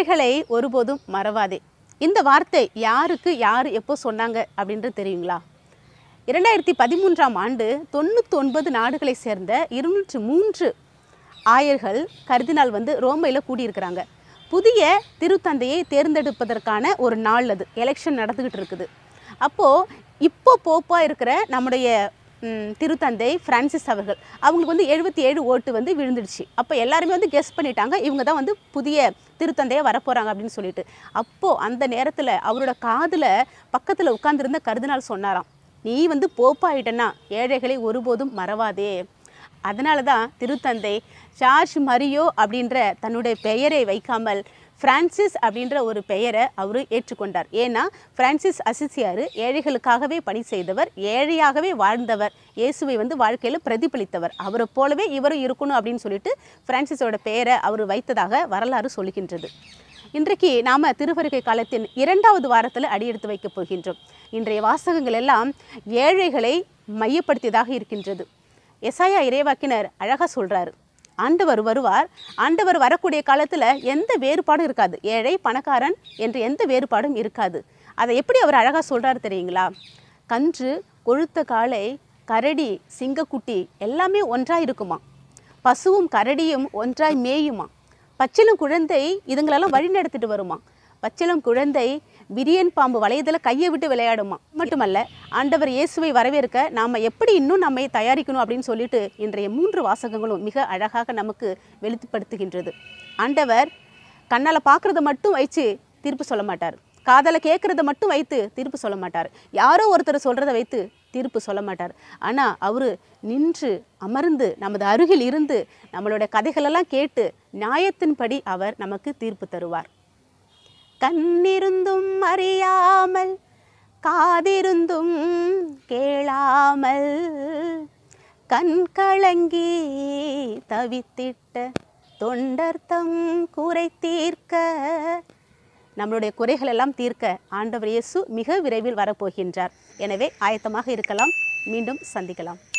ஏழைகளை ஒருபோதும் மறவாதே இந்த வார்த்தை யாருக்கு யார் எப்போ சொன்னாங்க அப்படின்றது தெரியுங்களா இரண்டாயிரத்தி பதிமூன்றாம் ஆண்டு தொண்ணூற்றி ஒன்பது நாடுகளை சேர்ந்த இருநூற்று மூன்று ஆயர்கள் கர்தினால் வந்து ரோமையில் கூடியிருக்கிறாங்க புதிய திருத்தந்தையை தேர்ந்தெடுப்பதற்கான ஒரு நாள் அது எலெக்ஷன் நடந்துக்கிட்டு இருக்குது அப்போது இப்போ போப்பாக இருக்கிற நம்முடைய ம், திருத்தந்தை பிரான்சிஸ் அவர்கள் அவங்களுக்கு வந்து எழுபத்தி ஏழு ஓட்டு வந்து விழுந்துடுச்சு அப்போ எல்லாருமே வந்து கெஸ் பண்ணிட்டாங்க இவங்க தான் வந்து புதிய திருத்தந்தையாக வரப்போகிறாங்க அப்படின்னு சொல்லிட்டு அப்போது அந்த நேரத்தில் அவரோட காதில் பக்கத்தில் உட்கார்ந்திருந்த கருதினால் சொன்னாராம் நீ வந்து போப்பாயிட்டனா ஏழைகளை ஒருபோதும் மறவாதே அதனால தான் திருத்தந்தை சார்ஜ் மரியோ அப்படின்ற தன்னுடைய பெயரை வைக்காமல் பிரான்சிஸ் அப்படின்ற ஒரு பெயரை அவர் ஏற்றுக்கொண்டார் ஏன்னா பிரான்சிஸ் அசிசியார் ஏழைகளுக்காகவே பணி செய்தவர் ஏழையாகவே வாழ்ந்தவர் இயேசுவை வந்து வாழ்க்கையில் பிரதிபலித்தவர் அவரை போலவே இவரும் இருக்கணும் அப்படின்னு சொல்லிட்டு பிரான்சிஸோட பெயரை அவர் வைத்ததாக வரலாறு சொல்லுகின்றது இன்றைக்கு நாம் திருவருகை காலத்தின் இரண்டாவது வாரத்தில் அடியெடுத்து வைக்கப் போகின்றோம் இன்றைய வாசகங்கள் எல்லாம் ஏழைகளை மையப்படுத்தியதாக இருக்கின்றது எசாயா இறைவாக்கினர் அழகாக சொல்கிறாரு ஆண்டவர் வருவார் ஆண்டவர் வரக்கூடிய காலத்தில் எந்த வேறுபாடும் இருக்காது ஏழை பணக்காரன் என்று எந்த வேறுபாடும் இருக்காது அதை எப்படி அவர் அழகாக சொல்கிறாரு தெரியுங்களா கன்று கொழுத்த காளை கரடி சிங்கக்குட்டி எல்லாமே ஒன்றாக இருக்குமா பசுவும் கரடியும் ஒன்றாய் மேயுமா பச்சிலம் குழந்தை இதுங்களெல்லாம் வழி நடத்திட்டு வருமா பச்சிலம் குழந்தை விரியன் பாம்பு வளையத்தில் கையை விட்டு விளையாடுமா மட்டுமல்ல ஆண்டவர் இயேசுவை வரவேற்க நாம் எப்படி இன்னும் நம்மை தயாரிக்கணும் அப்படின்னு சொல்லிட்டு இன்றைய மூன்று வாசகங்களும் மிக அழகாக நமக்கு வெளிப்படுத்துகின்றது ஆண்டவர் கண்ணால் பார்க்குறத மட்டும் வச்சு தீர்ப்பு சொல்ல மாட்டார் காதலை கேட்குறத மட்டும் வைத்து தீர்ப்பு சொல்ல மாட்டார் யாரோ ஒருத்தர் சொல்கிறத வைத்து தீர்ப்பு சொல்ல மாட்டார் ஆனால் அவர் நின்று அமர்ந்து நமது அருகில் இருந்து நம்மளுடைய கதைகளெல்லாம் கேட்டு நியாயத்தின்படி அவர் நமக்கு தீர்ப்பு தருவார் கண்ணிருந்தும் அறியாமல் காதிருந்தும் கேளாமல் கண் கலங்கி தவித்திட்ட தொண்டர்த்தம் குறை தீர்க்க நம்மளுடைய குறைகள் எல்லாம் தீர்க்க ஆண்டவர் இயேசு மிக விரைவில் வரப்போகின்றார் எனவே ஆயத்தமாக இருக்கலாம் மீண்டும் சந்திக்கலாம்